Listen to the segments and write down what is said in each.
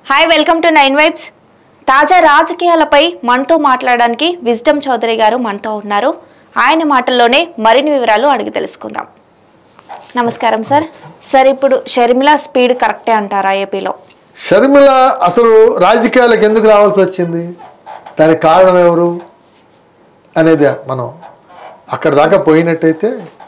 Hi welcome to nine vibes తాజా రాజకీయాలపై మనతో మాట్లాడడానికి విజ్డమ్ చౌదరి గారు మనతో ఉన్నారు ఆయన మాటల్లోనే మరిన్ని వివరాలు అడిగి తెలుసుకుందాం నమస్కారం సార్ సార్ ఇప్పుడు షర్మిల స్పీడ్ కరెక్టే అంటారా ఏపీలో షర్మిల అసలు రాజకీయాలకు ఎందుకు రావాల్సి వచ్చింది దానికి కారణం ఎవరు అనేది మనం అక్కడ దాకా పోయినట్టయితే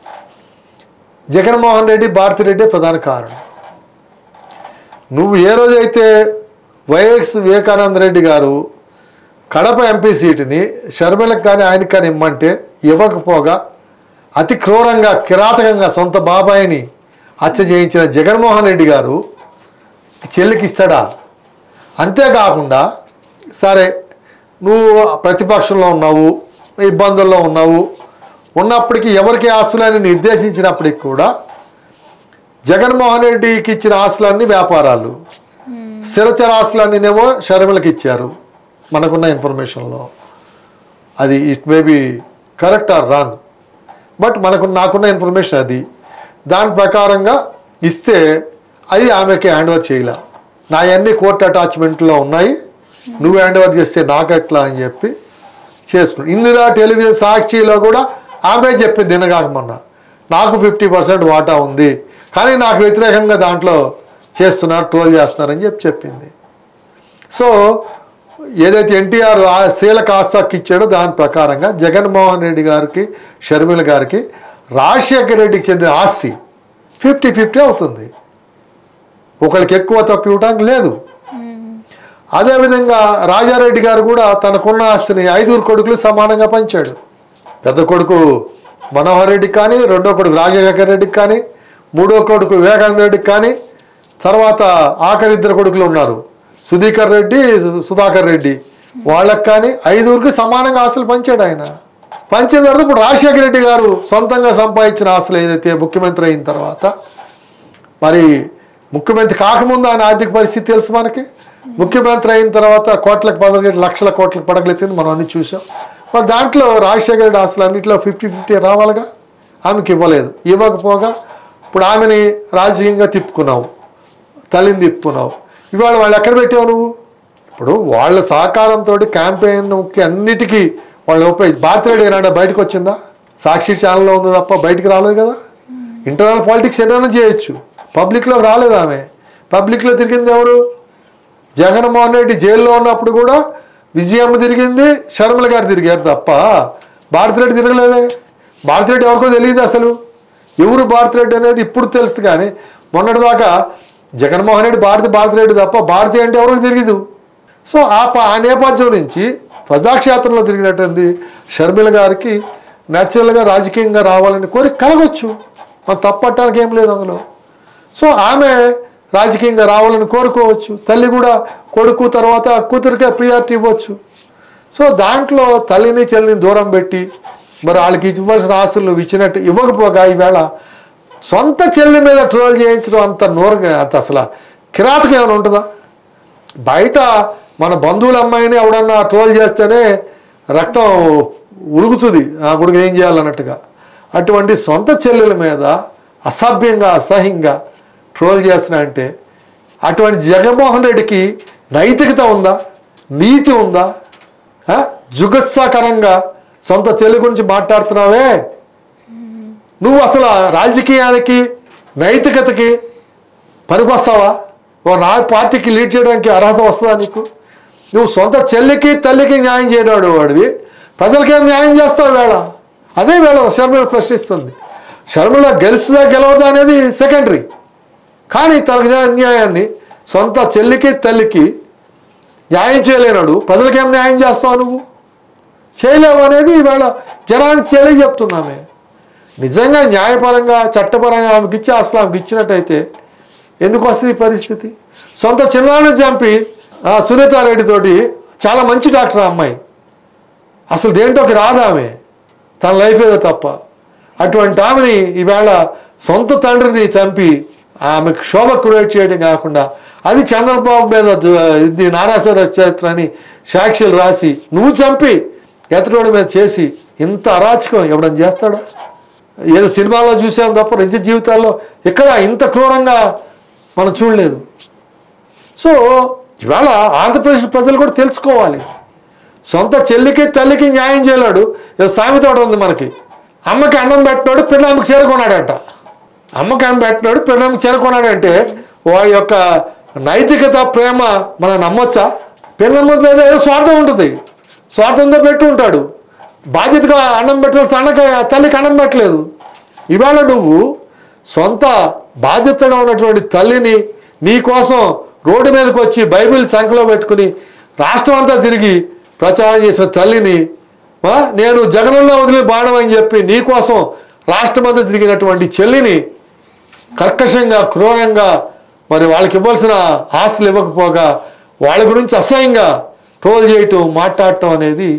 జగన్మోహన్ రెడ్డి భారతిరెడ్డి ప్రధాన కారణం నువ్వు ఏ రోజైతే వైఎస్ వివేకానంద రెడ్డి గారు కడప ఎంపీ సీటుని షర్మిలకు కానీ ఆయనకి కానీ ఇమ్మంటే ఇవ్వకపోగా అతి క్రూరంగా కిరాతకంగా సొంత బాబాయిని హత్య చేయించిన జగన్మోహన్ రెడ్డి గారు చెల్లికి ఇస్తాడా అంతేకాకుండా సరే నువ్వు ప్రతిపక్షంలో ఉన్నావు ఇబ్బందుల్లో ఉన్నావు ఉన్నప్పటికీ ఎవరికి ఆస్తులని నిర్దేశించినప్పటికి కూడా జగన్మోహన్ రెడ్డికి ఇచ్చిన ఆస్తులన్నీ వ్యాపారాలు స్థిరచర ఆస్తులన్నీనేమో షర్మిలకి ఇచ్చారు మనకున్న ఇన్ఫర్మేషన్లో అది it may be correct or wrong but మనకు నాకున్న ఇన్ఫర్మేషన్ అది దాని ప్రకారంగా ఇస్తే అది ఆమెకి హ్యాండ్ ఓవర్ చేయలే నా అన్ని కోర్టు అటాచ్మెంట్లో ఉన్నాయి నువ్వు హ్యాండ్ ఓవర్ చేస్తే నాకెట్లా అని చెప్పి చేసుకుని ఇందిరా టెలివిజన్ సాక్షిలో కూడా ఆమె చెప్పింది తినగాక మొన్న నాకు ఫిఫ్టీ పర్సెంట్ వాటా ఉంది కానీ నాకు వ్యతిరేకంగా దాంట్లో చేస్తున్నారు ట్రోల్ చేస్తున్నారని చెప్పి చెప్పింది సో ఏదైతే ఎన్టీఆర్ ఆ స్త్రీలకు ఆస్తి ఇచ్చాడో దాని ప్రకారంగా జగన్మోహన్ రెడ్డి గారికి షర్మిల గారికి రాజశేఖర రెడ్డికి చెందిన ఆస్తి ఫిఫ్టీ ఫిఫ్టీ అవుతుంది ఒకరికి ఎక్కువ తక్కువ ఇవ్వడానికి లేదు అదేవిధంగా రాజారెడ్డి గారు కూడా తనకున్న ఆస్తిని ఐదుగురు కొడుకులు సమానంగా పంచాడు పెద్ద కొడుకు మనోహర్ రెడ్డికి కానీ రెండో కొడుకు రాజశేఖర రెడ్డికి కానీ మూడో కొడుకు వివేకానంద రెడ్డికి కానీ తర్వాత ఆఖరి ఇద్దరు కొడుకులు ఉన్నారు సుధీకర్ రెడ్డి సుధాకర్ రెడ్డి వాళ్ళకి కానీ ఐదుగురికి సమానంగా ఆస్తులు పంచాడు ఆయన పంచిన తర్వాత ఇప్పుడు రాజశేఖర రెడ్డి గారు సొంతంగా సంపాదించిన ఆస్తులు ఏదైతే ముఖ్యమంత్రి అయిన తర్వాత మరి ముఖ్యమంత్రి కాకముందు ఆయన ఆర్థిక పరిస్థితి తెలుసు మనకి ముఖ్యమంత్రి అయిన తర్వాత కోట్లకు పదకొండు లక్షల కోట్లకు పడగలెత్తింది మనం అన్ని చూసాం మరి దాంట్లో రాజశేఖర రెడ్డి ఆస్తులు అన్నింటిలో ఫిఫ్టీ ఫిఫ్టీ రావాలిగా ఆమెకి ఇవ్వలేదు ఇవ్వకపోగా ఇప్పుడు ఆమెని రాజకీయంగా తిప్పుకున్నావు తల్లిని తిప్పుకున్నావు ఇవాళ వాళ్ళు ఎక్కడ పెట్టావు నువ్వు ఇప్పుడు వాళ్ళ సహకారంతో క్యాంపెయిన్కి అన్నిటికీ వాళ్ళు ఉపయోగ భారతీయుడు ఏనాడా బయటకు వచ్చిందా సాక్షి ఛానల్లో ఉంది తప్ప బయటికి రాలేదు కదా ఇంటర్నల్ పాలిటిక్స్ ఏమైనా చేయొచ్చు పబ్లిక్లో రాలేదు ఆమె పబ్లిక్లో తిరిగింది ఎవరు జగన్మోహన్ రెడ్డి జైల్లో ఉన్నప్పుడు కూడా విజయమ్మ తిరిగింది షర్మిల గారు తిరిగారు తప్ప భారతిరెడ్డి తిరగలేదే భారతిరెడ్డి ఎవరికో తెలియదు అసలు ఎవరు భారతిరెడ్డి అనేది ఇప్పుడు తెలుసు కానీ మొన్నటిదాకా జగన్మోహన్ రెడ్డి భారతి భారతిరెడ్డి తప్ప భారతి అంటే ఎవరికి తెలియదు సో ఆ ప- ఆ నేపథ్యం నుంచి ప్రజాక్షేత్రంలో తిరిగినటువంటి షర్మిల గారికి న్యాచురల్గా రాజకీయంగా రావాలని కోరిక కలగొచ్చు మనం తప్పట్టడానికి ఏం లేదు అందులో సో ఆమె రాజకీయంగా రావాలని కోరుకోవచ్చు తల్లి కూడా కొడుకు తర్వాత కూతురికే ప్రియారిటీ ఇవ్వచ్చు సో దాంట్లో తల్లిని చెల్లిని దూరం పెట్టి మరి వాళ్ళకి ఇవ్వాల్సిన ఆస్తులు నువ్వు ఇచ్చినట్టు ఇవ్వకపోగా ఈవేళ సొంత చెల్లి మీద ట్రోల్ చేయించడం అంత నోరుగా అంత అసలు కిరాతకం ఏమైనా ఉంటుందా బయట మన బంధువుల అమ్మాయిని ఎవడన్నా ట్రోల్ చేస్తేనే రక్తం ఉరుగుతుంది ఆ కొడుకు ఏం చేయాలన్నట్టుగా అటువంటి సొంత చెల్లెల మీద అసభ్యంగా అసహ్యంగా ట్రోల్ చేస్తున్నా అంటే అటువంటి జగన్మోహన్ రెడ్డికి నైతికత ఉందా నీతి ఉందా ఆ? జుగుత్సాకరంగా సొంత చెల్లి గురించి మాట్లాడుతున్నావే నువ్వు అసలు ఆ రాజకీయానికి నైతికతకి పనికొస్తావా ఓ నా పార్టీకి లీడ్ చేయడానికి అర్హత వస్తుందా నీకు నువ్వు సొంత చెల్లికి తల్లికి న్యాయం చేయనాడు వాడివి ప్రజలకేం న్యాయం చేస్తావు వేళ అదే వేళ షర్మిల ప్రశ్నిస్తుంది షర్మిల గెలుస్తుందా గెలవదా అనేది సెకండరీ కానీ తనకు జరిగిన అన్యాయాన్ని సొంత చెల్లికి తల్లికి న్యాయం చేయలేనాడు ప్రజలకేం న్యాయం చేస్తావు నువ్వు చేయలేవు అనేది ఈవేళ జనానికి చేయలే చెప్తున్నామే నిజంగా న్యాయపరంగా చట్టపరంగా ఆమెకి ఇచ్చి అసలు ఆమెకి ఇచ్చినట్టయితే ఎందుకు వస్తుంది ఈ పరిస్థితి సొంత చిన్నాన్ని చంపి ఆ సునీతారెడ్డి తోటి చాలా మంచి డాక్టర్ ఆ అమ్మాయి అసలు దేంట్లోకి రాదు ఆమె తన లైఫ్ ఏదో తప్ప అటువంటి ఆమెని ఈవేళ సొంత తండ్రిని చంపి ఆమెకు శోభ క్రియేట్ చేయడం కాకుండా అది చంద్రబాబు మీద దు- ఇది నారాశ్వర చరిత్ర అని సాక్షులు రాసి నువ్వు చంపి ఎతడోడి మీద చేసి ఇంత అరాచకం ఎవడని చేస్తాడా ఏదో సినిమాలో చూసాం తప్ప నిజ జీవితాల్లో ఎక్కడ ఇంత క్రూరంగా మనం చూడలేదు సో ఇవాళ ఆంధ్రప్రదేశ్ ప్రజలు కూడా తెలుసుకోవాలి సొంత చెల్లికి తల్లికి న్యాయం చేయలేడు ఏదో సామెత ఒకటి ఉంది మనకి అమ్మకి అన్నం పెట్టినాడు పిల్లమ్మకి చేరుకున్నాడంట అమ్మకి అన్నం పెట్టినాడు పిల్లమ్మకి చేరుకున్నాడంటే వాడి యొక్క నైతికత ప్రేమ మనం నమ్మొచ్చా పిల్లమ్మ మీద ఏదో స్వార్థం ఉంటుంది స్వార్థంతో పెట్టి ఉంటాడు బాధ్యతగా అన్నం పెట్టాల్సిన అన్నకి తల్లికి అన్నం పెట్టలేదు ఇవాళ నువ్వు సొంత బాధ్యతగా ఉన్నటువంటి తల్లిని నీ కోసం రోడ్డు మీదకి వచ్చి బైబిల్ సంఖ్యలో పెట్టుకుని రాష్ట్రం అంతా తిరిగి ప్రచారం చేసిన తల్లిని ఆ, నేను జగనన్న వదిలి బాణం అని చెప్పి నీ కోసం రాష్ట్రం అంతా తిరిగినటువంటి చెల్లిని కర్కశంగా క్రూరంగా మరి వాళ్ళకి ఇవ్వాల్సిన ఆస్తులు ఇవ్వకపోగా వాళ్ళ గురించి అసహ్యంగా ట్రోల్ చేయటం మాట్లాడటం అనేది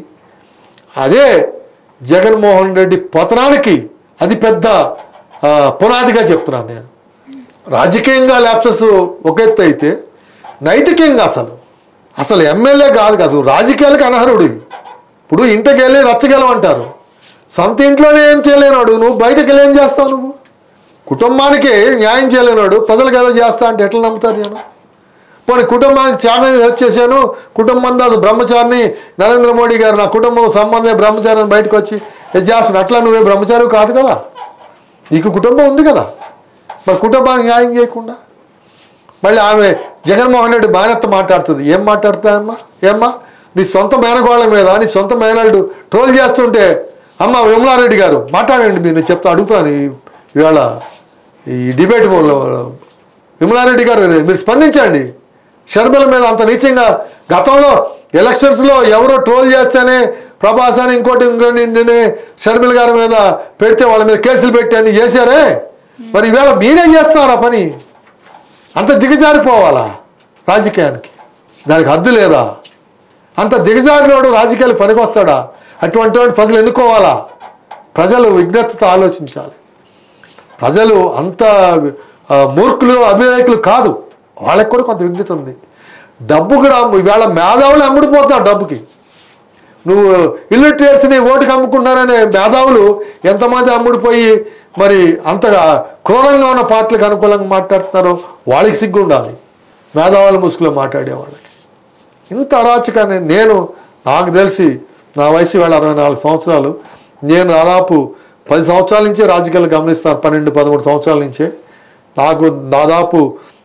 అదే జగన్మోహన్ రెడ్డి పతనానికి అది పెద్ద ఆ, పునాదిగా చెప్తున్నాను నేను రాజకీయంగా ల్యాప్సెస్ ఒక ఎత్తు అయితే నైతికంగా అసలు అసలు ఎమ్మెల్యే కాదు కాదు రాజకీయాలకు అనర్హుడు ఇప్పుడు ఇంటికి వెళ్ళి రచ్చగలమంటారు సొంత ఇంట్లోనే ఏం చేయలేనాడు నువ్వు బయటకు వెళ్ళి ఏం చేస్తావు నువ్వు కుటుంబానికి న్యాయం చేయలేనాడు ప్రజలకు ఏదో చేస్తా అంటే ఎట్లా నమ్ముతారు నేను పోనీ కుటుంబానికి త్యాగం వచ్చేసాను కుటుంబం దాదు బ్రహ్మచారిని నరేంద్ర మోడీ గారు నా కుటుంబం సంబంధం బ్రహ్మచారిని బయటకు వచ్చి ఇది చేస్తాను అట్లా నువ్వే బ్రహ్మచారి కాదు కదా నీకు కుటుంబం ఉంది కదా మరి కుటుంబానికి న్యాయం చేయకుండా మళ్ళీ ఆమె జగన్మోహన్ రెడ్డి బానెత్త మాట్లాడుతుంది ఏం మాట్లాడుతాయమ్మా ఏమ్మా నీ సొంత మేనగోళ్ళ మీద నీ సొంత మేనల్డు ట్రోల్ చేస్తుంటే అమ్మ విమలారెడ్డి గారు మాట్లాడండి మీరు నేను చెప్తా అడుగుతున్నాను ఈ- ఇవాళ ఈ డిబేట్ విమలారెడ్డి గారు మీరు స్పందించండి షర్మిల మీద అంత నీచంగా గతంలో ఎలక్షన్స్లో ఎవరో ట్రోల్ చేస్తేనే ప్రభాస్ అని ఇంకోటి ఇంకోటి నిన్నే షర్మిల గారి మీద పెడితే వాళ్ళ మీద కేసులు పెట్టి అన్ని చేశారే మరి ఈవేళ మీరే చేస్తున్నారా పని అంత దిగజారిపోవాలా రాజకీయానికి దానికి హద్దు లేదా అంత దిగజారినోడు రాజకీయాలు పనికొస్తాడా అటువంటి వాడు ప్రజలు ఎన్నుకోవాలా ప్రజలు విజ్ఞతతో ఆలోచించాలి ప్రజలు అంత ఆ, మూర్ఖులు అవివేకులు కాదు వాళ్ళకి కూడా కొంత విజ్ఞత ఉంది డబ్బు కూడా ఈవేళ మేధావులు అమ్ముడిపోతున్నారు డబ్బుకి నువ్వు ఇల్లిటరేట్స్ని ఓటుకి అమ్ముకుంటున్నారనే మేధావులు ఎంతమంది అమ్ముడిపోయి మరి అంతగా క్రూరంగా ఉన్న పార్టీలకు అనుకూలంగా మాట్లాడుతున్నారో వాళ్ళకి సిగ్గు ఉండాలి మేధావుల ముసుగులో మాట్లాడే వాళ్ళకి ఇంత అరాచకాన్ని నేను నాకు తెలిసి నా వయసు వేళ అరవై నాలుగు సంవత్సరాలు నేను దాదాపు పది సంవత్సరాల నుంచే రాజకీయాలు గమనిస్తాను పన్నెండు పదమూడు సంవత్సరాల నుంచే నాకు దాదాపు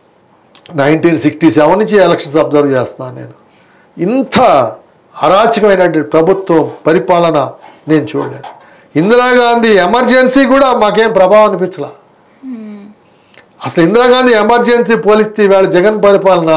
నైన్టీన్ సిక్స్టీ సెవెన్ నుంచి ఎలక్షన్స్ అబ్జర్వ్ చేస్తాను నేను ఇంత అరాచకమైనటువంటి ప్రభుత్వం పరిపాలన నేను చూడలేదు ఇందిరాగాంధీ ఎమర్జెన్సీ కూడా మాకేం ప్రభావం అనిపించలా అసలు ఇందిరాగాంధీ ఎమర్జెన్సీ పోలిస్తే ఇవాళ జగన్ పరిపాలన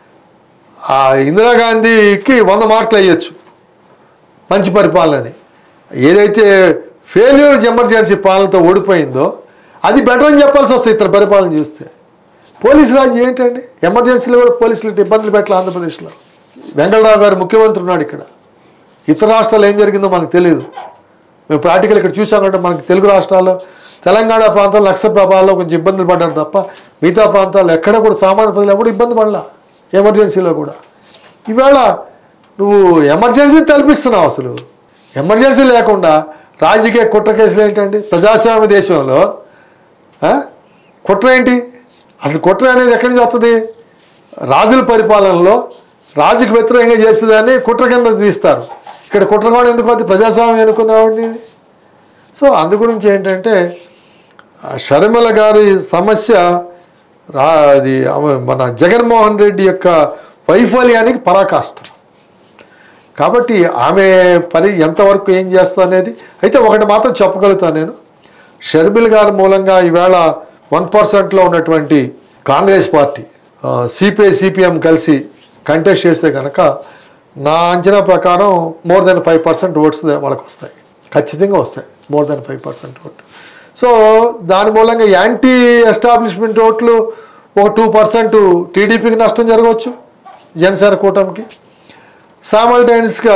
ఆ ఇందిరాగాంధీకి వంద మార్కులు వేయచ్చు మంచి పరిపాలనని ఏదైతే ఫెయిల్యూర్ ఎమర్జెన్సీ పాలనతో ఓడిపోయిందో అది బెటర్ అని చెప్పాల్సి వస్తుంది ఇతర పరిపాలన చూస్తే పోలీసు రాజ్యం ఏంటండి ఎమర్జెన్సీలో కూడా పోలీసులు ఇబ్బందులు పెట్టాలి ఆంధ్రప్రదేశ్లో వెంకటరావు గారు ముఖ్యమంత్రి ఉన్నాడు ఇక్కడ ఇతర రాష్ట్రాలు ఏం జరిగిందో మనకు తెలియదు మేము ప్రాక్టికల్ ఇక్కడ చూసామంటే మనకి తెలుగు రాష్ట్రాల్లో తెలంగాణ ప్రాంతాల్లో నక్స ప్రభావాల్లో కొంచెం ఇబ్బందులు పడ్డారు తప్ప మిగతా ప్రాంతాల్లో ఎక్కడ కూడా సామాన్య ప్రజలు ఎవరు ఇబ్బంది పడలా ఎమర్జెన్సీలో కూడా ఈవేళ నువ్వు ఎమర్జెన్సీ తలపిస్తున్నావు అసలు ఎమర్జెన్సీ లేకుండా రాజకీయ కుట్ర కేసులు ఏంటండి ప్రజాస్వామ్య దేశంలో ఆ? కుట్ర ఏంటి అసలు కుట్ర అనేది ఎక్కడి నుంచి వస్తుంది రాజుల పరిపాలనలో రాజుకు వ్యతిరేకంగా చేసేదాన్ని కుట్ర కింద తీస్తారు ఇక్కడ కుట్ర కూడా ఎందుకు వస్తుంది ప్రజాస్వామ్యం అనుకునేవాడిని సో అందు గురించి ఏంటంటే ఆ షర్మిల గారి సమస్య రా అది ఆమె మన జగన్మోహన్ రెడ్డి యొక్క వైఫల్యానికి పరాకాష్ట కాబట్టి ఆమె పని ఎంతవరకు ఏం చేస్తా అనేది అయితే ఒకటి మాత్రం చెప్పగలుగుతాను నేను షర్మిల్ గారి మూలంగా ఈవేళ వన్ పర్సెంట్లో ఉన్నటువంటి కాంగ్రెస్ పార్టీ సిపిఐ సిపిఎం కలిసి కంటెస్ట్ చేస్తే కనుక నా అంచనా ప్రకారం more than five percent votes వాళ్ళకి వస్తాయి ఖచ్చితంగా వస్తాయి more than five percent vote so దాని మూలంగా యాంటీ ఎస్టాబ్లిష్మెంట్ ఓట్లు ఒక టూ పర్సెంట్ టీడీపీకి నష్టం జరగవచ్చు జనసేన కూటమికి సామల్టైన్స్గా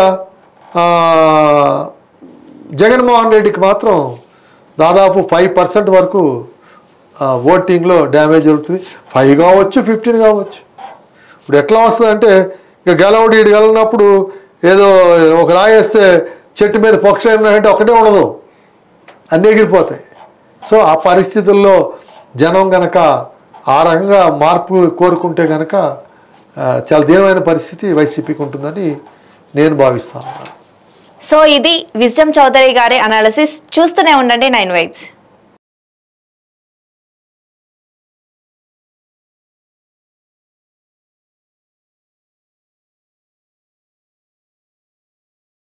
జగన్మోహన్ రెడ్డికి మాత్రం దాదాపు ఫైవ్ పర్సెంట్ వరకు ఆ, ఓటింగ్లో డ్యామేజ్ జరుగుతుంది ఫైవ్ కావచ్చు ఫిఫ్టీన్ కావచ్చు ఇప్పుడు ఎట్లా వస్తుందంటే ఇక గెలవడు ఇటు గెలనప్పుడు ఏదో ఒక రాయేస్తే చెట్టు మీద పక్షి అంటే ఒకటే ఉండదు అన్నీ ఎగిరిపోతాయి సో ఆ పరిస్థితుల్లో జనం గనక ఆ రకంగా మార్పు కోరుకుంటే గనక ఆ, చాలా దీనమైన పరిస్థితి వైసీపీకి ఉంటుందని నేను భావిస్తాను సో ఇది విజ్డమ్ చౌదరి గారి అనాలిసిస్ చూస్తూనే ఉండండి నైన్ వైబ్స్